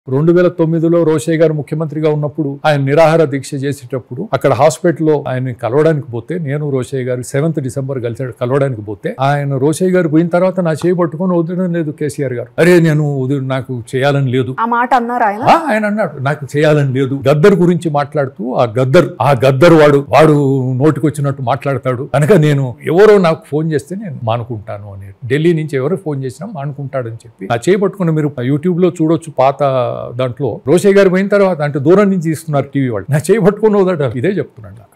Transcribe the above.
రెండు వేల తొమ్మిదిలో రోషయ్య గారు ముఖ్యమంత్రిగా ఉన్నప్పుడు ఆయన నిరాహార దీక్ష చేసేటప్పుడు అక్కడ హాస్పిటల్లో ఆయన కలవడానికి పోతే నేను రోషయ్య గారు సెవెంత్ డిసెంబర్ కలిసాడు కలవడానికి పోతే ఆయన రోషయ్య గారు పోయిన తర్వాత నా చేయి పట్టుకొని వదలడం లేదు కేసీఆర్ గారు అరే నేను వదిలి- నాకు చేయాలని లేదు ఆ మాట అన్నారు ఆయన ఆ, ఆయన అన్నాడు నాకు చేయాలని లేదు గద్దర్ గురించి మాట్లాడుతూ ఆ గద్దర్ ఆ గద్దర్ వాడు వాడు నోటికొచ్చినట్టు మాట్లాడతాడు కనుక నేను ఎవరో నాకు ఫోన్ చేస్తే నేను మానుకుంటాను అని ఢిల్లీ నుంచి ఎవరో ఫోన్ చేసినా మానుకుంటాడని చెప్పి నా చేపట్టుకుని మీరు యూట్యూబ్ లో చూడొచ్చు పాత దాంట్లో రోషయ్య గారు పోయిన తర్వాత అంటే దూరం నుంచి ఇస్తున్నారు టీవీ వాళ్ళు నా చేపట్టుకుని వదట ఇదే చెప్తున్నాడు నాకు